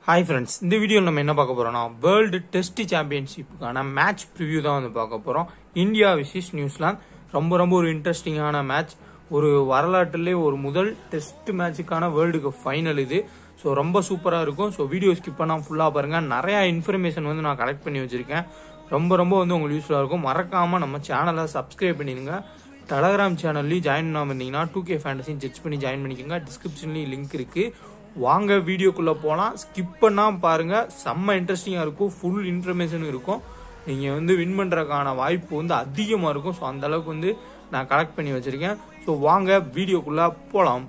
hi friends இந்த வீடியோவில் நம்ம என்ன பார்க்க போறோம்னா வேர்ல்டு டெஸ்ட் சாம்பியன்ஷிப்புக்கான மேட்ச் ப்ரிவ்யூ தான் வந்து பார்க்க போறோம் இந்தியா விசிஸ் நியூசிலாந்து ரொம்ப ரொம்ப ஒரு இன்ட்ரெஸ்டிங்கான மேட்ச் ஒரு வரலாற்றிலே ஒரு முதல் டெஸ்ட் மேட்சுக்கான வேர்ல்டு கப் ஃபைனல் இது ஸோ ரொம்ப சூப்பராக இருக்கும் ஸோ வீடியோ ஸ்கிப் பண்ணாமல் ஃபுல்லாக பாருங்க நிறைய இன்ஃபர்மேஷன் வந்து நான் கலெக்ட் பண்ணி வச்சிருக்கேன் ரொம்ப ரொம்ப வந்து உங்களுக்கு யூஸ்ஃபுல்லாக இருக்கும் மறக்காம நம்ம சேனலை சப்ஸ்கிரைப் பண்ணிடுங்க டெலகிராம் சேனல்லையும் ஜாயின் பண்ணாமல் இருந்தீங்கன்னா டூ கே ஃபேண்டஸையும் செக் பண்ணி ஜாயின் பண்ணிக்கோங்க டிஸ்கிரிப்ஷன்லேயும் லிங்க் இருக்கு வாங்க வீடியோக்குள்ள போகலாம் ஸ்கிப் பண்ணாம பாருங்க செம்ம இன்ட்ரெஸ்டிங்காக இருக்கும் ஃபுல் இன்ஃபர்மேஷன் இருக்கும் நீங்க வந்து வின் பண்றதுக்கான வாய்ப்பு வந்து அதிகமாக இருக்கும் ஸோ அந்த அளவுக்கு வந்து நான் கலெக்ட் பண்ணி வச்சிருக்கேன் ஸோ வாங்க வீடியோக்குள்ள போகலாம்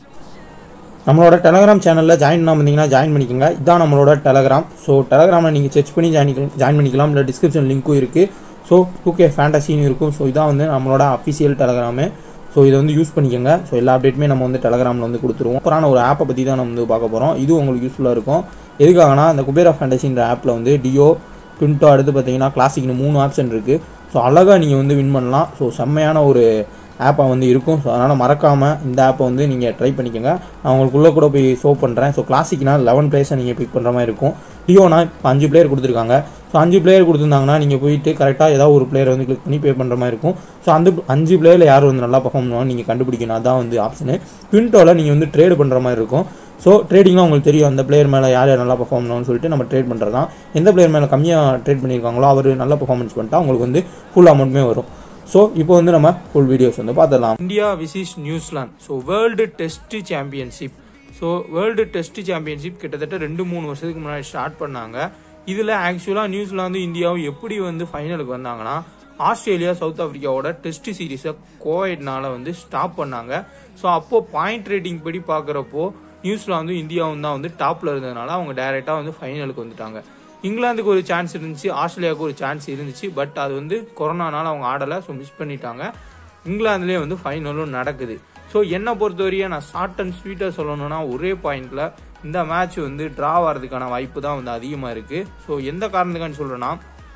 நம்மளோட டெலகிராம் சேனலில் ஜாயின் பண்ணாமல் இருந்தீங்கன்னா ஜாயின் பண்ணிக்கோங்க இதான் நம்மளோட டெலகிராம் ஸோ டெலகிராமில் நீங்கள் செக் பண்ணி ஜாயின் ஜாயின் பண்ணிக்கலாம் இல்லை டிஸ்கிரிப்ஷன் லிங்க்கும் இருக்குது ஸோ டூ கே ஃபேண்டசின்னு இருக்கும் ஸோ இதான் வந்து நம்மளோட அஃபிஷியல் டெலகிராமு ஸோ இதை வந்து யூஸ் பண்ணிக்கோங்க ஸோ எல்லா அப்டேட்டுமே நம்ம வந்து டெலகிராமில் வந்து கொடுத்துருவோம் அப்புறம் ஒரு ஆப்பை பற்றி தான் நம்ம வந்து பார்க்க போகிறோம் இது உங்களுக்கு யூஸ்ஃபுல்லாக இருக்கும் எதுக்காகனா இந்த குபேரா ஃபேண்டசின்ற ஆப்பில் வந்து டியோ ட்வின்ட்டோ அடுத்து பார்த்தீங்கன்னா கிளாசிக்னு மூணு ஆப்ஷன் இருக்குது ஸோ அழகாக நீங்கள் வந்து வின் பண்ணலாம் ஸோ செம்மையான ஒரு ஆப்பாக வந்து இருக்கும் ஸோ அதனால் மறக்காமல் இந்த ஆப்பை வந்து நீங்கள் ட்ரை பண்ணிக்கோங்க நான் உங்களுக்குள்ளே கூட போய் ஷோ பண்ணுறேன் ஸோ கிளாசிக்னா லெவன் பிளேயர்ஸை நீங்கள் பிக் பண்ணுற மாதிரி இருக்கும் டியோனா இப்போ அஞ்சு பிளேயர் கொடுத்துருக்காங்க ஸோ அஞ்சு பிளேயர் கொடுத்துருந்தாங்கன்னா நீங்கள் போயிட்டு கரெக்டாக ஏதாவது ஒரு பிளேயர் வந்து கிளிக் பண்ணி பே பண்ணுற மாதிரி இருக்கும் ஸோ அந்த அஞ்சு பிளேயரில் யார் வந்து நல்லா பர்ஃபார்ம் பண்ணுவாங்க நீங்கள் கண்டுபிடிக்கணும் அதான் வந்து ஆப்ஷனு ட்வின்ட்டோவில் நீங்கள் வந்து ட்ரேடு பண்ணுற மாதிரி இருக்கும் ஸோ ட்ரேடிங்லாம் உங்களுக்கு தெரியும் அந்த பிளேயர் மேலே யார் யார் நல்லா பர்ஃபார்ம் பண்ணணும்னு சொல்லிட்டு நம்ம ட்ரேட் பண்ணுறது தான் எந்த பிளேயர் மேலே கம்மியாக ட்ரேட் பண்ணியிருக்காங்களோ அவர் நல்ல பர்ஃபார்மன்ஸ் பண்ணிட்டா உங்களுக்கு வந்து ஃபுல் அமௌண்ட்டுமே வரும் ஸோ இப்போ வந்து நம்ம ஃபுல் வீடியோஸ் வந்து பார்த்துடலாம் India versus New Zealand so world test championship so world test championship கிட்டத்தட்ட ரெண்டு மூணு வருஷத்துக்கு முன்னாடி ஸ்டார்ட் பண்ணாங்க இதில் ஆக்சுவலாக நியூசிலாந்து இந்தியாவும் எப்படி வந்து ஃபைனலுக்கு வந்தாங்கன்னா ஆஸ்திரேலியா சவுத் ஆப்பிரிக்காவோட டெஸ்ட் சீரீஸை கோவைட்னால வந்து ஸ்டாப் பண்ணாங்க ஸோ அப்போ பாயிண்ட் ரேட்டிங் படி பார்க்குறப்போ நியூசிலாந்தும் இந்தியாவும் தான் வந்து டாப்ல இருந்ததுனால அவங்க டைரெக்டாக வந்து ஃபைனலுக்கு வந்துட்டாங்க இங்கிலாந்துக்கு ஒரு சான்ஸ் இருந்துச்சு ஆஸ்திரேலியாவுக்கு ஒரு சான்ஸ் இருந்துச்சு பட் அது வந்து கொரோனானால அவங்க ஆடலை ஸோ மிஸ் பண்ணிட்டாங்க இங்கிலாந்துலேயே வந்து ஃபைனலும் நடக்குது ஸோ என்னை பொறுத்தவரையும் நான் ஷார்ட் அண்ட் ஸ்வீட்டாக சொல்லணும்னா ஒரே பாயிண்ட்ல இந்த மேட்ச் வந்து ட்ரா ஆகிறதுக்கான வாய்ப்பு தான் வந்து அதிகமாக இருக்கு ஸோ எந்த காரணத்துக்கான்னு சொல்றேன்னா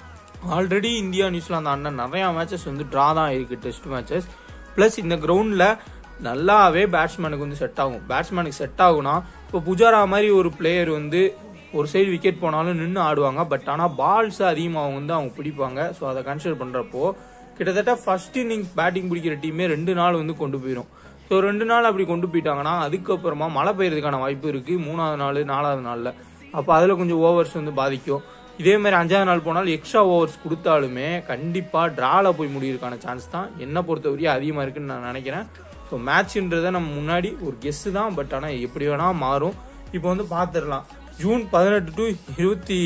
ஆல்ரெடி இந்தியா நியூசிலாந்து ஆடின நிறையா மேட்சஸ் வந்து ட்ரா தான் இருக்கு டெஸ்ட் மேட்சஸ் ப்ளஸ் இந்த கிரவுண்டில் நல்லாவே பேட்ஸ்மேனுக்கு வந்து செட் ஆகும் பேட்ஸ்மேனுக்கு செட் ஆகும்னா இப்போ புஜாரா மாதிரி ஒரு பிளேயர் வந்து ஒரு சைடு விக்கெட் போனாலும் நின்று ஆடுவாங்க பட் ஆனால் பால்ஸ் அதிகமாக வந்து அவங்க பிடிப்பாங்க ஸோ அதை கன்சிடர் பண்ணுறப்போ கிட்டத்தட்ட ஃபர்ஸ்ட் இன்னிங்ஸ் பேட்டிங் பிடிக்கிற டீமே ரெண்டு நாள் வந்து கொண்டு போயிடும் ஸோ ரெண்டு நாள் அப்படி கொண்டு போயிட்டாங்கன்னா அதுக்கப்புறமா மழை பெய்யறதுக்கான வாய்ப்பு இருக்கு மூணாவது நாள் நாலாவது நாளில் அப்போ அதில் கொஞ்சம் ஓவர்ஸ் வந்து பாதிக்கும் இதே மாதிரி அஞ்சாவது நாள் போனால் எக்ஸ்ட்ரா ஓவர்ஸ் கொடுத்தாலுமே கண்டிப்பாக ட்ரால போய் முடியறதுக்கான சான்ஸ் தான் என்னை பொறுத்தவரையும் அதிகமாக இருக்குன்னு நான் நினைக்கிறேன் ஸோ மேட்ச்ன்றதை நம்ம முன்னாடி ஒரு கெஸ் தான் பட் ஆனால் எப்படி வேணால் மாறும் இப்போ வந்து பார்த்துடலாம் ஜூன் பதினெட்டு டு இருபத்தி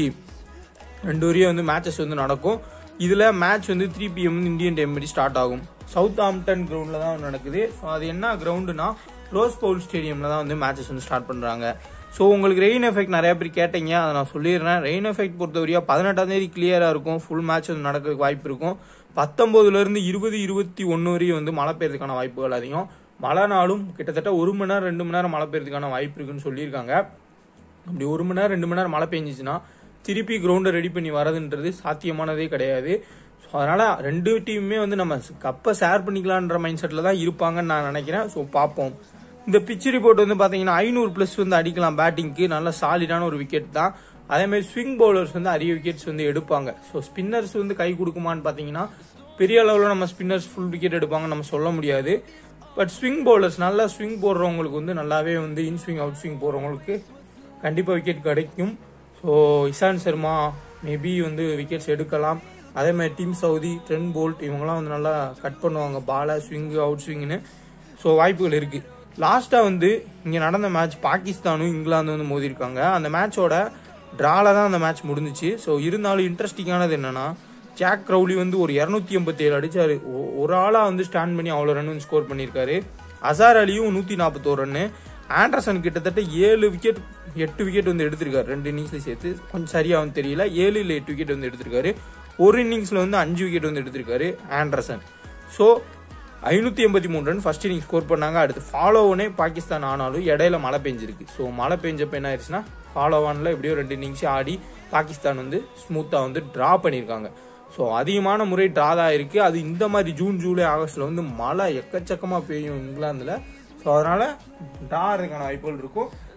ரெண்டு வரையும் வந்து மேட்சஸ் வந்து நடக்கும் இதில் மேட்ச் வந்து த்ரீ பிஎம் இந்தியன் டைம் படி ஸ்டார்ட் ஆகும் சவுத் ஆம்டன் கிரவுண்டில் தான் நடக்குது ஸோ அது என்ன கிரவுண்டுனா ரோஸ் பவுல் ஸ்டேடியமில் தான் வந்து மேட்சஸ் வந்து ஸ்டார்ட் பண்ணுறாங்க ஸோ உங்களுக்கு ரெயின் எஃபெக்ட் நிறைய பேர் கேட்டீங்க அதை நான் சொல்லிடுறேன் ரெயின் எஃபெக்ட் பொறுத்தவரையா பதினெட்டாம் தேதி கிளியராக இருக்கும் ஃபுல் மேட்ச் வந்து நடக்கிறதுக்கு வாய்ப்பு இருக்கும் பத்தொம்போதுலேருந்து இருபது இருபத்தி ஒன்று வரையும் வந்து மழை பெய்யறதுக்கான வாய்ப்புகள் அதிகம் மழை நாளும் கிட்டத்தட்ட ஒரு மணி நேரம் ரெண்டு மணி நேரம் மழை பெய்யறதுக்கான வாய்ப்பு இருக்குன்னு சொல்லியிருக்காங்க அப்படி ஒரு மணி நேரம் ரெண்டு மணி நேரம் மழை பெஞ்சிச்சுன்னா திருப்பி கிரவுண்டை ரெடி பண்ணி வரதுன்றது சாத்தியமானதே கிடையாது ஸோ அதனால ரெண்டு டீமுமே வந்து நம்ம கப்பை ஷேர் பண்ணிக்கலான்ற மைண்ட் செட்டில் தான் இருப்பாங்கன்னு நான் நினைக்கிறேன் ஸோ பார்ப்போம் இந்த பிச் ரிப்போர்ட் வந்து பார்த்தீங்கன்னா ஐநூறு ப்ளஸ் வந்து அடிக்கலாம் பேட்டிங்க்கு நல்ல சாலிடான ஒரு விக்கெட் தான் அதே மாதிரி ஸ்விங் பவுலர்ஸ் வந்து அரிய விக்கெட்ஸ் வந்து எடுப்பாங்க ஸோ ஸ்பின்னர்ஸ் வந்து கை கொடுக்குமான்னு பார்த்தீங்கன்னா பெரிய அளவில் நம்ம ஸ்பின்னர்ஸ் ஃபுல் விக்கெட் எடுப்பாங்க நம்ம சொல்ல முடியாது பட் ஸ்விங் பவுலர்ஸ் நல்லா ஸ்விங் போடுறவங்களுக்கு வந்து நல்லாவே வந்து இன் ஸ்விங் அவுட் ஸ்விங் போடுறவங்களுக்கு கண்டிப்பாக விக்கெட் கிடைக்கும் ஸோ இஷாந்த் சர்மா மேபி வந்து விக்கெட்ஸ் எடுக்கலாம் அதே மாதிரி டீம் சவுதி ட்ரென் போல்ட் இவங்கெல்லாம் வந்து நல்லா கட் பண்ணுவாங்க பாலை ஸ்விங்கு அவுட் ஸ்விங்னு ஸோ வாய்ப்புகள் இருக்கு லாஸ்ட்டாக வந்து இங்கே நடந்த மேட்ச் பாகிஸ்தானும் இங்கிலாந்து வந்து மோதிருக்காங்க அந்த மேட்சோட ட்ரால தான் அந்த மேட்ச் முடிஞ்சிச்சு ஸோ இருந்தாலும் இன்ட்ரெஸ்டிங்கானது என்னன்னா ஜாக் க்ரௌலி வந்து ஒரு இரநூத்தி எண்பத்தி ஏழு அடிச்சாரு ஒ- ஒரு ஆளாக வந்து ஸ்டாண்ட் பண்ணி அவ்வளோ ரன் வந்து ஸ்கோர் பண்ணியிருக்காரு அசார் அலியும் நூற்றி நாற்பத்தோரு ரன்னு ஆண்டர்சன் கிட்டத்தட்ட ஏழு விக்கெட் எட்டு விக்கெட் வந்து எடுத்திருக்காரு ரெண்டு இன்னிங்ஸ்ல சேர்த்து கொஞ்சம் சரியா வந்து தெரியல ஏழு இல்லை எட்டு விக்கெட் வந்து எடுத்திருக்காரு ஒரு இன்னிங்ஸ்ல வந்து அஞ்சு விக்கெட் வந்து எடுத்திருக்காரு ஆண்டர்சன் ஸோ ஐநூத்தி எண்பத்தி மூணு ரன் ஃபர்ஸ்ட் இன்னிங் ஸ்கோர் பண்ணாங்க அடுத்து ஃபாலோவனே பாகிஸ்தான் ஆனாலும் இடையில மழை பெஞ்சிருக்கு ஸோ மழை பெஞ்சப்ப என்ன ஆயிடுச்சுன்னா ஃபாலோ ஆன்ல எப்படியோ ரெண்டு இன்னிங்ஸ் ஆடி பாகிஸ்தான் வந்து ஸ்மூத்தா வந்து டிரா பண்ணியிருக்காங்க ஸோ அதிகமான முறை டிரா தான் இருக்கு அது இந்த மாதிரி ஜூன் ஜூலை ஆகஸ்ட்ல வந்து மழை எக்கச்சக்கமா பெய்யும் இங்கிலாந்துல ஸோ அதனால டிரா இருக்கான வாய்ப்புகள் இருக்கும்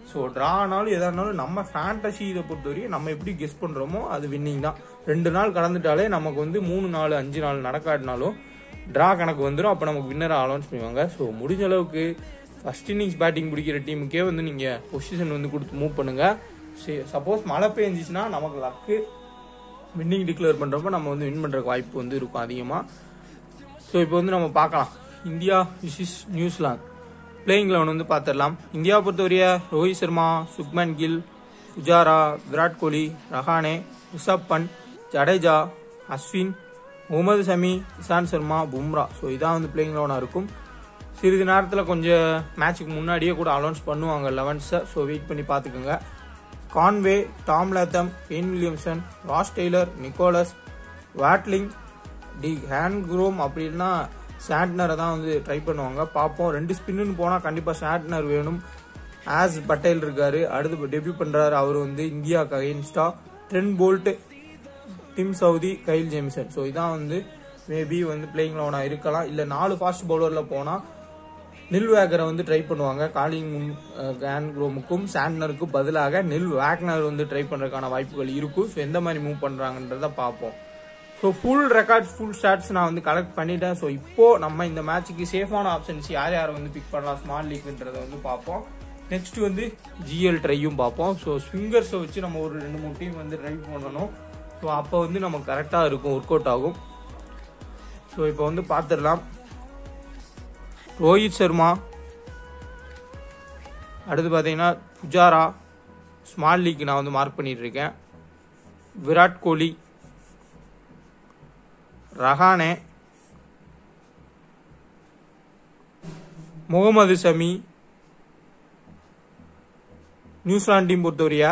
ஸோ ட்ரா ஆனாலும் எதா இருந்தாலும் நம்ம ஃபேண்டசி இதை பொறுத்தவரையும் நம்ம எப்படி கெஸ் பண்ணுறோமோ அது வின்னிங் தான் ரெண்டு நாள் கடந்துட்டாலே நமக்கு வந்து மூணு நாலு அஞ்சு நாள் நடக்காட்டினாலும் ட்ரா கணக்கு வந்துடும் அப்போ நமக்கு வின்னரை அலௌன்ஸ் பண்ணுவாங்க ஸோ முடிஞ்ச அளவுக்கு ஃபர்ஸ்ட் இன்னிங்ஸ் பேட்டிங் பிடிக்கிற டீமுக்கே வந்து நீங்கள் பொசிஷன் வந்து கொடுத்து மூவ் பண்ணுங்கள் சப்போஸ் மழை பெஞ்சிச்சுன்னா நமக்கு லக்கு வின்னிங் டிக்ளேர் பண்ணுறப்ப நம்ம வந்து வின் பண்ணுறக்கு வாய்ப்பு வந்து இருக்கும் அதிகமாக ஸோ இப்போ வந்து நம்ம பார்க்கலாம் India versus New Zealand playing eleven வந்து பார்த்துடலாம் இந்தியாவை பொறுத்தவரைய ரோஹித் சர்மா சுக்மன் கில் புஜாரா விராட் கோலி ரஹானே ரிஷப் பண்ட் ஜடேஜா அஸ்வின் முகமது சமி இசான் சர்மா பும்ரா ஸோ இதான் வந்து பிளேயிங் லெவனாக இருக்கும் சிறிது நேரத்தில் கொஞ்சம் மேட்ச்சுக்கு முன்னாடியே கூட அனௌன்ஸ் பண்ணுவாங்க லெவன்ஸை ஸோ வெயிட் பண்ணி பார்த்துக்கோங்க Conway Tom Latham Kane Williamson Ross Taylor Nicholls Watling de ஹேண்ட்க்ரோம் அப்படின்னா சாட்னரை தான் வந்து ட்ரை பண்ணுவாங்க பார்ப்போம் ரெண்டு ஸ்பின்னு போனால் கண்டிப்பாக சாட்னர் வேணும் ஆஸ் பட்டேல் இருக்காரு அடுத்து டெபியூ பண்ணுறாரு அவர் வந்து இந்தியாவுக்கு அகைன்ஸ்டா Trent Boult Tim Southee Kyle Jamieson so இதான் வந்து மேபி வந்து பிளேயிங் லெவனாக இருக்கலாம் இல்லை நாலு ஃபாஸ்ட் பவுலரில் போனால் நில் வேகரை வந்து ட்ரை பண்ணுவாங்க காலிங் கேன்க்ரோமுக்கும் சாண்ட்னருக்கும் பதிலாக நில் வேக்னர் வந்து ட்ரை பண்ணுறதுக்கான வாய்ப்புகள் இருக்கும் ஸோ எந்த மாதிரி மூவ் பண்ணுறாங்கன்றத பார்ப்போம் so full record full stats நான் வந்து கலெக்ட் பண்ணிட்டேன் ஸோ இப்போ நம்ம இந்த மேட்ச்சுக்கு சேஃபான ஆப்ஷன்ஸ் யார் யாரை வந்து பிக் பண்ணலாம் ஸ்மால் லீக்ன்றதை வந்து பார்ப்போம் நெக்ஸ்ட் வந்து ஜிஎல் ட்ரையும் பார்ப்போம் ஸோ ஸ்விங்கர்ஸை வச்சு நம்ம ஒரு ரெண்டு மூணு டீம் வந்து ட்ரை பண்ணணும் ஸோ அப்போ வந்து நமக்கு கரெக்டாக இருக்கும் ஒர்க் அவுட் ஆகும் ஸோ இப்போ வந்து பார்த்துடலாம் ரோஹித் சர்மா அடுத்து பார்த்தீங்கன்னா புஜாரா ஸ்மால் லீக் நான் வந்து மார்க் பண்ணிட்டு இருக்கேன் விராட் கோலி ரஹானே முகமது சமி நியூசிலாந்து டீம் பொறுத்தவரையா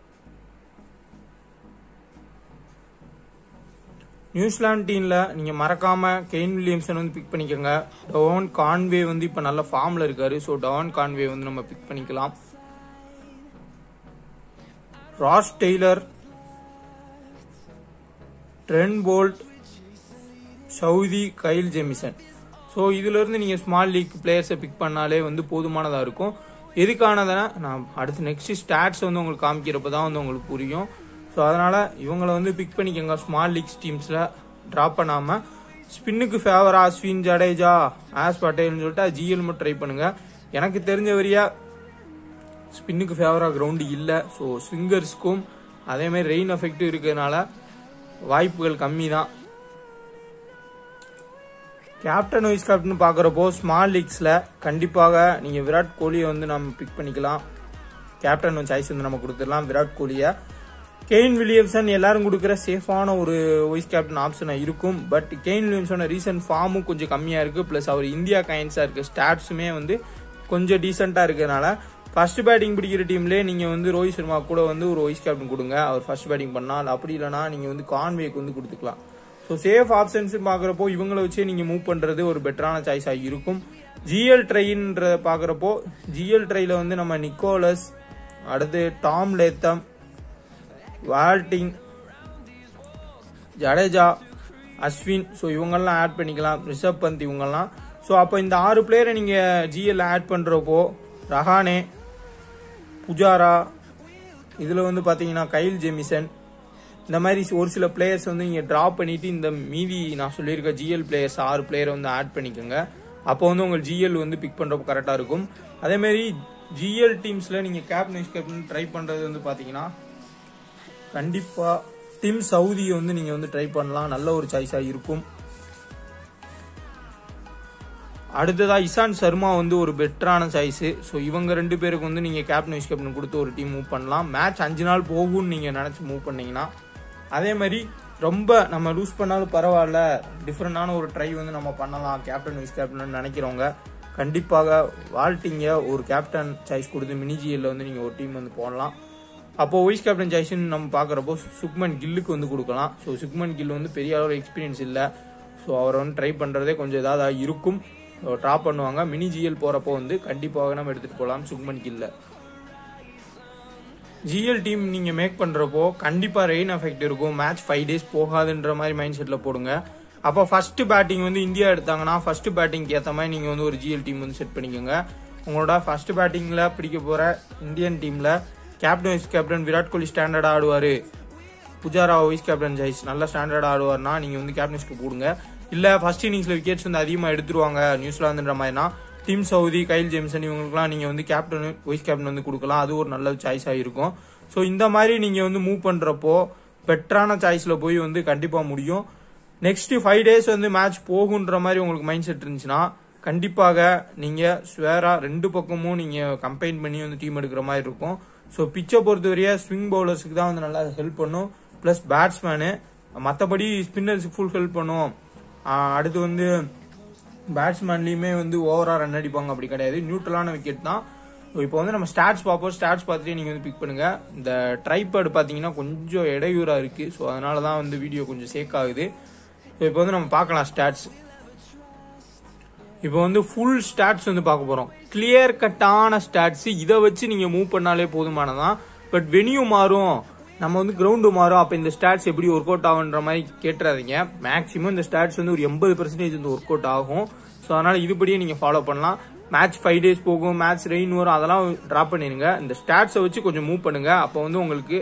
நியூசிலாந்து டீம்ல நீங்க மறக்காம கெயின் வில்லியம்சன் வந்து பிக் பண்ணிக்கோங்க டவான் கான்வே வந்து இப்ப நல்ல ஃபார்ம்ல இருக்காரு ஸோ டவான் கான்வே வந்து நம்ம பிக் பண்ணிக்கலாம் Ross Taylor Trent Boult Southee Kyle Jamieson so இதுல இருந்து நீங்க ஸ்மால் லீக் பிளேயர்ஸை பிக் பண்ணாலே வந்து போதுமானதா இருக்கும் எதுக்கானதுன்னா நான் அடுத்து நெக்ஸ்ட் ஸ்டாட்ஸ் வந்து உங்களுக்கு காமிக்கிறப்ப தான் வந்து உங்களுக்கு புரியும் ஸோ அதனால இவங்களை வந்து பிக் பண்ணிக்கோங்க ஸ்மால் லீக்ஸ் டீம்ஸ்ல ட்ராப் பண்ணாம ஸ்பின்னுக்கு ஃபேவரா அஸ்வின் ஜடேஜா ஆஸ் பட்டேல்னு சொல்லிட்டு ஜிஎல் மட்டும் ட்ரை பண்ணுங்க எனக்கு தெரிஞ்ச வரையா ஸ்பின்னுக்கு ஃபேவரா கிரவுண்டு இல்லை ஸோ ஸ்விங்கர்ஸ்க்கும் அதே மாதிரி ரெயின் எஃபெக்ட் இருக்கிறதுனால வாய்ப்புகள் கம்மி தான் கேப்டன் வைஸ் கேப்டன் பார்க்குறப்போ ஸ்மால் லீக்ஸில் கண்டிப்பாக நீங்கள் விராட் கோலியை வந்து நம்ம பிக் பண்ணிக்கலாம் கேப்டன் சாய்ஸ் வந்து நம்ம கொடுத்துடலாம் விராட் கோலியை கெயின் வில்லியம்சன் எல்லாரும் கொடுக்குற சேஃபான ஒரு வைஸ் கேப்டன் ஆப்ஷனாக இருக்கும் பட் கெயின் வில்லியம்சனோட ரீசன்ட் ஃபார்மும் கொஞ்சம் கம்மியாக இருக்குது ப்ளஸ் அவர் இந்தியா கைன்ஸாக இருக்குது ஸ்டாட்ஸுமே வந்து கொஞ்சம் டீசெண்டாக இருக்கிறதுனால ஃபர்ஸ்ட் பேட்டிங் பிடிக்கிற டீம்லேயே நீங்கள் வந்து ரோஹித் சர்மா கூட வந்து ஒரு வைஸ் கேப்டன் கொடுங்க அவர் ஃபர்ஸ்ட் பேட்டிங் பண்ணால் அப்படி இல்லைனா நீங்கள் வந்து கான்வேக்கு வந்து கொடுத்துக்கலாம் ஸோ சேஃப் ஆப்ஷன்ஸ் பார்க்குறப்போ இவங்கள வச்சே நீங்கள் மூவ் பண்ணுறது ஒரு பெட்டரான சாய்ஸாக இருக்கும் ஜிஎல் ட்ரைன்ற பார்க்குறப்போ ஜிஎல் ட்ரையில் வந்து நம்ம நிக்கோலஸ் அடுத்து டாம் லேத்தம் வால்டிங் ஜடேஜா அஸ்வின் ஸோ இவங்கெல்லாம் ஆட் பண்ணிக்கலாம் ரிஷப் பந்த் இவங்கெல்லாம் ஸோ அப்போ இந்த ஆறு பிளேயரை நீங்கள் ஜிஎல் ஆட் பண்ணுறப்போ ரஹானே புஜாரா இதில் வந்து பார்த்தீங்கன்னா கைல் ஜெமிசன் இந்த மாதிரி ஒரு சில பிளேயர்ஸ் வந்து நீங்கள் ட்ராப் பண்ணிட்டு இந்த மீதி நான் சொல்லியிருக்க ஜிஎல் பிளேயர்ஸ் ஆறு பிளேயரை வந்து ஆட் பண்ணிக்கோங்க அப்போ வந்து உங்கள் ஜிஎல் வந்து பிக் பண்ணுறப்போ கரெக்டாக இருக்கும் அதே மாதிரி ஜிஎல் டீம்ஸில் நீங்கள் கேப்டன் வைஸ் கேப்டன் ட்ரை பண்ணுறது வந்து பார்த்தீங்கன்னா கண்டிப்பாக டீம் சவுதியை வந்து நீங்கள் வந்து ட்ரை பண்ணலாம் நல்ல ஒரு சாய்ஸாக இருக்கும் அடுத்ததா இசான் சர்மா வந்து ஒரு பெட்டரான சாய்ஸ் ஸோ இவங்க ரெண்டு பேருக்கு வந்து நீங்கள் கேப்டன் வைஸ் கேப்டன் கொடுத்து ஒரு டீம் மூவ் பண்ணலாம் மேட்ச் அஞ்சு நாள் போகும்னு நீங்கள் நினச்சி மூவ் பண்ணீங்கன்னா அதே மாதிரி ரொம்ப நம்ம லூஸ் பண்ணாலும் பரவாயில்ல டிஃப்ரெண்டான ஒரு ட்ரை வந்து நம்ம பண்ணலாம் கேப்டன் வைஸ் கேப்டன் நினைக்கிறவங்க கண்டிப்பாக வால்ட்டிங்க ஒரு கேப்டன் சாய்ஸ் கொடுத்து மினிஜிஎல்ல வந்து நீங்கள் ஒரு டீம் வந்து போடலாம் அப்போ வைஸ் கேப்டன் சாய்ஸ்ன்னு நம்ம பார்க்குறப்போ சுக்மன் கில்லுக்கு வந்து கொடுக்கலாம் ஸோ சுக்மன் கில் வந்து பெரிய அளவில் எக்ஸ்பீரியன்ஸ் இல்லை ஸோ அவரை வந்து ட்ரை பண்ணுறதே கொஞ்சம் ஏதாவது இருக்கும் ட்ராப் பண்ணுவாங்க மினி ஜிஎல் போகிறப்போ வந்து கண்டிப்பாக நம்ம எடுத்துகிட்டு போகலாம் சுக்மன் கில்ல ஜிஎல் டீம் நீங்கள் மேக் பண்ணுறப்போ கண்டிப்பாக ரெயின் எஃபெக்ட் இருக்கும் மேட்ச் ஃபைவ் டேஸ் போகாதுன்ற மாதிரி மைண்ட் செட்டில் போடுங்க அப்போ ஃபர்ஸ்ட் பேட்டிங் வந்து இந்தியா எடுத்தாங்கன்னா ஃபர்ஸ்ட் பேட்டிங்க்கு ஏற்ற மாதிரி நீங்கள் வந்து ஒரு ஜிஎல் டீம் வந்து செட் பண்ணிக்கோங்க உங்களோட ஃபர்ஸ்ட் பேட்டிங்ல பிடிக்க போற இந்தியன் டீம்ல captain vice captain Virat Kohli ஸ்டாண்டர்டா ஆடுவாரு புஜாரா வைஸ் கேப்டன் ஜெயிஸ் நல்ல ஸ்டாண்டர்டா ஆடுவார்னா நீங்க வந்து கேப்டன்ஸ்க்கு போடுங்க இல்ல ஃபர்ஸ்ட் இன்னிங்ஸ்ல விக்கெட்ஸ் வந்து அதிகமா எடுத்துருவாங்க நியூசிலாந்துன்ற மாதிரினா டீம் சவுதி கைல் ஜேம்சன் இவங்களுக்குலாம் நீங்க வந்து கேப்டன் வைஸ் கேப்டன் வந்து கொடுக்கலாம் அது ஒரு நல்ல சாய்ஸா இருக்கும் ஸோ இந்த மாதிரி நீங்க வந்து மூவ் பண்றப்போ பெட்டரான சாய்ஸ்ல போய் வந்து கண்டிப்பா முடியும் நெக்ஸ்ட் ஃபைவ் டேஸ் வந்து மேட்ச் போகுன்ற மாதிரி உங்களுக்கு மைண்ட் செட் இருந்துச்சுன்னா கண்டிப்பாக நீங்க ஸ்வேரா ரெண்டு பக்கமும் நீங்க கம்பைன் பண்ணி வந்து டீம் எடுக்கிற மாதிரி இருக்கும் ஸோ பிச்சை பொறுத்தவரைய ஸ்விங் பவுலர்ஸுக்கு தான் வந்து நல்லா ஹெல்ப் பண்ணும் ப்ளஸ் பேட்ஸ்மேனு மற்றபடி ஸ்பின்னர்ஸுக்கு ஃபுல் ஹெல்ப் பண்ணும் ஆஹ் அடுத்து வந்து பேட்ஸ்மேன்லயுமே வந்து ஓவரா ரன் அடிப்பாங்க அப்படி கிடையாது நியூட்ரலான விக்கெட் தான் இப்போ வந்து நம்ம ஸ்டாட்ஸ் பார்ப்போம் ஸ்டாட்ஸ் பார்த்துட்டு நீங்க வந்து பிக் பண்ணுங்க இந்த ட்ரைபேட் பாத்தீங்கன்னா கொஞ்சம் இடையூறா இருக்கு ஸோ அதனால தான் வந்து வீடியோ கொஞ்சம் சேக் ஆகுது ஸோ இப்போ வந்து நம்ம பார்க்கலாம் ஸ்டாட்ஸ் இப்போ வந்து ஃபுல் ஸ்டாட்ஸ் வந்து பார்க்க போறோம் கிளியர் கட்டான ஸ்டாட்ஸ் இதை வச்சு நீங்க மூவ் பண்ணாலே போதுமானதான் பட் வெனியூ மாறும் நம்ம வந்து கிரவுண்டு மாறும் அப்ப இந்த ஸ்டாட்ஸ் எப்படி ஒர்க் அவுட் ஆகுன்ற மாதிரி கேட்டுறாதீங்க மேக்ஸிமம் இந்த ஸ்டாட்ஸ் வந்து ஒரு எண்பது பர்சன்டேஜ் வந்து ஒர்க் அவுட் ஆகும் ஸோ அதனால இதுபடியே நீங்க ஃபாலோ பண்ணலாம் மேட்ச் ஃபைவ் டேஸ் போகும் மேட்ச் ரெயின் வரும் அதெல்லாம் டிராப் பண்ணிருங்க இந்த ஸ்டாட்ஸை வச்சு கொஞ்சம் மூவ் பண்ணுங்க அப்போ வந்து உங்களுக்கு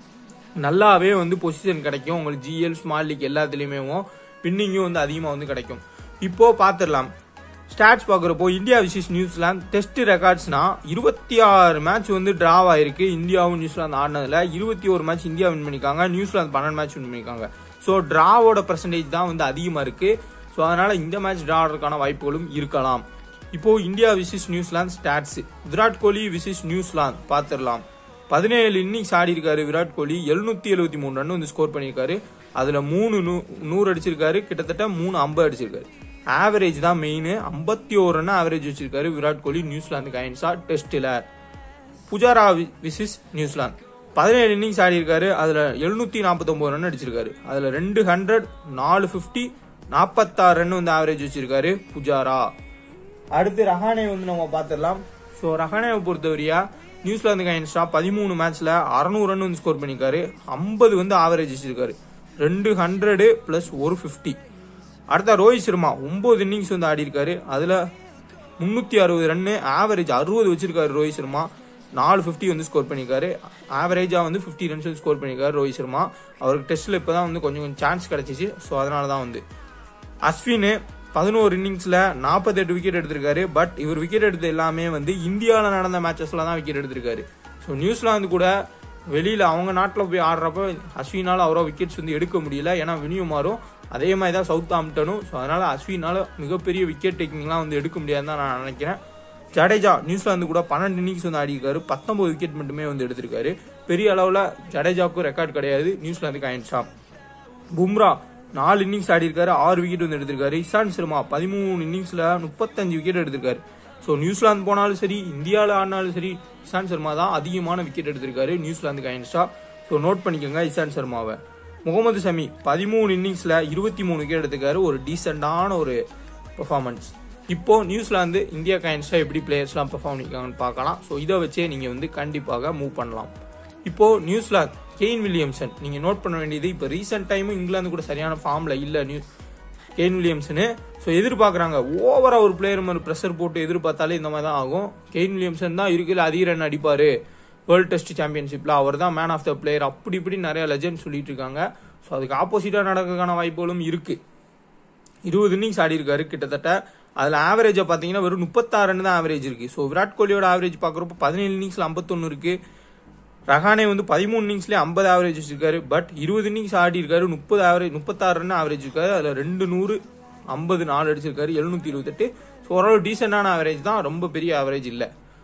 நல்லாவே வந்து பொசிஷன் கிடைக்கும் உங்களுக்கு ஜிஎல் ஸ்மால் லீக் எல்லாத்துலயுமே வின்னிங்கும் வந்து அதிகமாக வந்து கிடைக்கும் இப்போ பார்த்துடலாம் ஸ்டாட்ஸ் பார்க்குறப்போ இந்தியா விசிஸ் நியூசிலாந்து டெஸ்ட் ரெக்கார்ட்ஸ்னா இருபத்தி ஆறு மேட்ச் வந்து டிராவ் ஆயிருக்கு இந்தியாவும் நியூசிலாந்து ஆடினதுல இருபத்தி ஒரு மேட்ச் இந்தியா வின் பண்ணிருக்காங்க நியூசிலாந்து பன்னெண்டு மேட்ச் வின் பண்ணிருக்காங்க ஸோ டிராவோட பர்சன்டேஜ் தான் வந்து அதிகமாக இருக்கு ஸோ அதனால இந்த மேட்ச் டிரா ஆடுறதுக்கான வாய்ப்புகளும் இருக்கலாம் இப்போ India versus New Zealand stats Virat Kohli versus New Zealand பார்த்துடலாம் பதினேழு இன்னிங்ஸ் ஆடி இருக்காரு விராட் கோலி எழுநூத்தி எழுபத்தி மூணு ரன் வந்து ஸ்கோர் பண்ணியிருக்காரு அதுல மூணு நூ- நூறு அடிச்சிருக்காரு கிட்டத்தட்ட மூணு ஐம்பது அடிச்சிருக்காரு ஆவரேஜ் தான் மெயின் ஐம்பத்தி ஒரு ரன் ஆவரேஜ் வச்சிருக்காரு விராட் கோலி நியூசிலாந்து கைன்ஸா டெஸ்ட்ல புஜாரா வி- விசிஸ் நியூசிலாந்து பதினேழு இன்னிங்ஸ் ஆடி இருக்காரு அதுல எழுநூத்தி நாற்பத்தி ரன் அடிச்சிருக்காரு அதுல ரெண்டு ஹண்ட்ரட் நாலு பிப்டி நாற்பத்தாறு ரன் வந்து ஆவரேஜ் வச்சிருக்காரு புஜாரா அடுத்து ரஹானே வந்து நம்ம பார்த்துடலாம் ஸோ ரஹானேவை பொறுத்தவரையா நியூசிலாந்து கைன்ஸ்டா பதிமூணு மேட்ச்ல அறநூறு ரன் வந்து ஸ்கோர் பண்ணிருக்காரு ஐம்பது வந்து ஆவரேஜ் வச்சிருக்காரு ரெண்டு ஹண்ட்ரடு பிளஸ் ஒரு ஃபிஃப்டி அடுத்த ரோஹித் சர்மா ஒன்பது இன்னிங்ஸ் வந்து ஆடி இருக்காரு அதுல முன்னூத்தி அறுபது ரன்னு ஆவரேஜ் அறுபது வச்சிருக்காரு ரோஹித் சர்மா நாலு ஃபிஃப்டி வந்து ஸ்கோர் பண்ணிருக்காரு ஆவரேஜா வந்து ஃபிஃப்டி ரன்ஸ் வந்து ஸ்கோர் பண்ணிருக்காரு ரோஹித் சர்மா அவருக்கு டெஸ்ட்ல இப்பதான் வந்து கொஞ்சம் கொஞ்சம் சான்ஸ் கிடைச்சிச்சு ஸோ அதனால தான் வந்து அஸ்வின் பதினோரு இன்னிங்ஸ்ல 48 விக்கெட் எடுத்திருக்காரு பட் இவர் விக்கெட் எடுத்த எல்லாமே வந்து இந்தியாவில் நடந்த மேட்சஸ்ல தான் விக்கெட் எடுத்திருக்காரு ஸோ நியூசிலாந்து கூட வெளியில அவங்க நாட்டில் போய் ஆடுறப்போ அஸ்வினால அவ்வளோ விக்கெட்ஸ் வந்து எடுக்க முடியல ஏன்னா வினியூ மாறும் அதே மாதிரி தான் சவுத் ஆம்டனும் ஸோ அதனால அஸ்வினால மிகப்பெரிய விக்கெட் டேக்கிங்லாம் வந்து எடுக்க முடியாதுன்னு தான் நான் நினைக்கிறேன் ஜடேஜா நியூசிலாந்து கூட பன்னெண்டு இன்னிங்ஸ் வந்து ஆடி இருக்காரு பத்தொன்பது விக்கெட் மட்டுமே வந்து எடுத்திருக்காரு பெரிய அளவில் ஜடேஜாவுக்கும் ரெக்கார்ட் கிடையாது நியூசிலாந்துக்கு ஆயிடுச்சா பும்ரா நாலு இன்னிங்ஸ் ஆடி இருக்காரு ஆறு விக்கெட் வந்து எடுத்திருக்காரு இசான் சர்மா பதிமூணு இன்னிங்ஸ்ல முப்பத்தஞ்சு விக்கெட் எடுத்திருக்காரு ஸோ நியூசிலாந்து போனாலும் சரி இந்தியாவில் ஆடினாலும் சரி இசான் சர்மா தான் அதிகமான விக்கெட் எடுத்திருக்காரு நியூசிலாந்துக்கு அயன்ஸ்டா ஸோ நோட் பண்ணிக்கோங்க இசான் சர்மாவை முகமது ஷமி பதிமூணு இன்னிங்ஸ்ல இருபத்தி மூணு விக்கெட் எடுத்திருக்காரு ஒரு டீசெண்டான ஒரு பெர்ஃபார்மன்ஸ் இப்போ நியூசிலாந்து இந்தியா கைன்ஸ்டா எப்படி பிளேயர்ஸ்லாம் பெர்ஃபார்ம் பண்ணிருக்காங்கன்னு பார்க்கலாம் ஸோ இதை வச்சே நீங்க வந்து கண்டிப்பாக மூவ் பண்ணலாம் இப்போ நியூசிலாந்து கெயின் வில்லியம்சன் நீங்க நோட் பண்ண வேண்டியது இப்போ ரீசெண்ட் டைமும் இங்கிலாந்து கூட சரியான ஃபார்ம்ல இல்ல நியூ கெயின் வில்லியம்சனு ஸோ எதிர்பார்க்குறாங்க ஓவரா ஒரு பிளேயர் மாதிரி ப்ரெஷர் போட்டு எதிர்பார்த்தாலே இந்த மாதிரி தான் ஆகும் கெயின் வில்லியம்சன் தான் இருக்குல்ல அதிக ரன் அடிப்பாரு வேர்ல்ட் டெஸ்ட் சாம்பியன்ஷிப்ல அவர் தான் மேன் ஆஃப் த பிளேயர் அப்படி இப்படி நிறைய லெஜண்ட் சொல்லிட்டு இருக்காங்க ஸோ அதுக்கு ஆப்போசிட்டா நடக்கிறதுக்கான வாய்ப்புகளும் இருக்கு இருபது இன்னிங்ஸ் ஆடி இருக்காரு கிட்டத்தட்ட அதுல ஆவரேஜா பாத்தீங்கன்னா வெறும் முப்பத்தாறு ரன் தான் ஆவரேஜ் இருக்கு ஸோ விராட் கோலியோட ஆவரேஜ் பாக்குறப்ப பதினேழு இன்னிங்ஸ்ல ஐம்பத்தொன்னு இருக்கு ரஹானே வந்து பதிமூணு இன்னிங்ஸ்ல ஐம்பது ஆவரேஜ் வச்சிருக்காரு பட் இருபது இன்னிங்ஸ் ஆடி இருக்காரு முப்பது ஆவரேஜ் முப்பத்தாறு ரன் ஆவரேஜ் இருக்காரு அதுல ரெண்டு நூறு ஐம்பது நாலு அடிச்சிருக்காரு எழுநூத்தி இருபத்தெட்டு ஸோ ஓரளவு டீசென்டான ஆவரேஜ் தான் ரொம்ப பெரிய ஆவரேஜ் இல்ல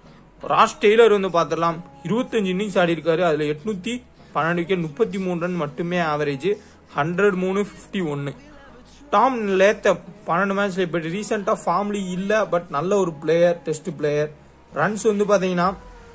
ராஸ் டெய்லர் வந்து பார்த்துடலாம் இருபத்தஞ்சு இன்னிங்ஸ் ஆடி இருக்காரு அதுல எட்நூத்தி பன்னெண்டு விக்கெட் முப்பத்தி மூணு ரன் மட்டுமே ஆவரேஜ் ஹண்ட்ரட் மூணு ஃபிஃப்டி ஒன்னு டாம் லேத்த பன்னெண்டு மேட்ச்ல இப்ப ரீசெண்டா ஃபார்ம்லி இல்ல பட் நல்ல ஒரு பிளேயர் டெஸ்ட் பிளேயர் ரன்ஸ் வந்து பாத்தீங்கன்னா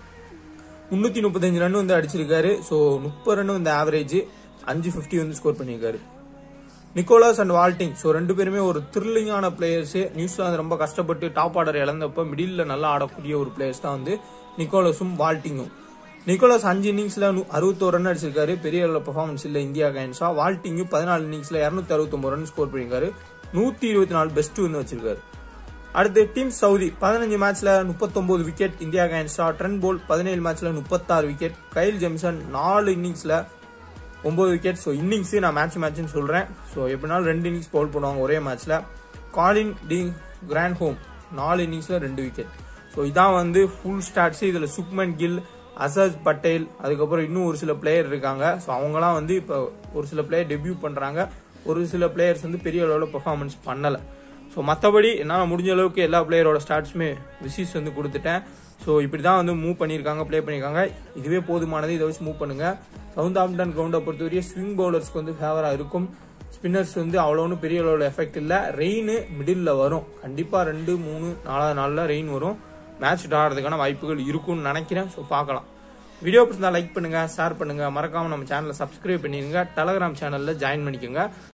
முன்னூத்தி முப்பத்தஞ்சு ரன் வந்து அடிச்சிருக்காரு ஸோ முப்பது ரன் வந்து ஆவரேஜ் அஞ்சு ஃபிஃப்டி வந்து ஸ்கோர் பண்ணியிருக்காரு நிக்கோலாஸ் அண்ட் வால்டிங் ஸோ ரெண்டு பேருமே ஒரு த்ரில்லிங்கான பிளேயர்ஸ் நியூசிலாந்து ரொம்ப கஷ்டப்பட்டு டாப் ஆர்டர் இழந்தப்ப மிடில் நல்லா ஆடக்கூடிய ஒரு பிளேயர்ஸ் தான் வந்து நிக்கோலஸும் வால்டிங்கும் நிக்கோலஸ் அஞ்சு இன்னிங்ஸ்ல அறுபத்தோரு ரன் அடிச்சிருக்காரு பெரிய அளவு பெர்ஃபார்மன்ஸ் இல்ல இந்தியா கைன்ஸா வால்டிங்கும் பதினாலு இன்னிங்ஸ்ல இருநூத்தி அறுபத்தொன்பது ரன் ஸ்கோர் பண்ணிருக்காரு நூத்தி இருபத்தி நாலு பெஸ்ட் வந்து வச்சிருக்காரு அடுத்து டீம் சவுதி பதினஞ்சு மேட்ச்ல முப்பத்தொன்பது விக்கெட் இந்தியா அகைன்ஸ்டா ட்ரென் போல் பதினேழு மேட்ச்ல முப்பத்தாறு விக்கெட் கைல் ஜெம்சன் நாலு இன்னிங்ஸ்ல ஒன்பது விக்கெட் ஸோ இன்னிங்ஸ் நான் மேட்ச் மேட்ச்னு சொல்றேன் ஸோ எப்படினாலும் ரெண்டு இன்னிங்ஸ் பவுல் பண்ணுவாங்க ஒரே மேட்ச்ல காலின் டி கிராண்ட் ஹோம் நாலு இன்னிங்ஸ்ல ரெண்டு விக்கெட் ஸோ இதான் வந்து ஃபுல் ஸ்டாட்ஸ் இதுல சுக்மன் கில் அசஸ் பட்டேல் அதுக்கப்புறம் இன்னும் ஒரு சில பிளேயர் இருக்காங்க ஸோ அவங்கலாம் வந்து இப்போ ஒரு சில பிளேயர் டெபியூ பண்றாங்க ஒரு சில பிளேயர்ஸ் வந்து பெரிய அளவில் பெர்ஃபார்மன்ஸ் பண்ணல ஸோ மற்றபடி என்னால் முடிஞ்ச அளவுக்கு எல்லா பிளேயரோட ஸ்டாட்ஸுமே விசிஸ் வந்து கொடுத்துட்டேன் ஸோ இப்படி தான் வந்து மூவ் பண்ணியிருக்காங்க ப்ளே பண்ணியிருக்காங்க இதுவே போதுமானது இதை வச்சு மூவ் பண்ணுங்க சவுத் ஆம்டன் கிரவுண்டை பொறுத்தவரையும் ஸ்விங் பவுலர்ஸ்க்கு வந்து ஃபேவராக இருக்கும் ஸ்பின்னர்ஸ் வந்து அவ்வளோ ஒன்றும் பெரிய அளவில் எஃபெக்ட் இல்லை ரெயின் மிடில் வரும் கண்டிப்பாக ரெண்டு மூணு நாலாவது நாளில் ரெயின் வரும் மேட்ச் ஆடுறதுக்கான வாய்ப்புகள் இருக்கும்னு நினைக்கிறேன் ஸோ பார்க்கலாம் வீடியோ பிடிச்சிருந்தா லைக் பண்ணுங்க ஷேர் பண்ணுங்க மறக்காம நம்ம சேனலை சப்ஸ்கிரைப் பண்ணிடுங்க டெலகிராம் சேனல்ல ஜாயின் பண்ணிக்கோங்க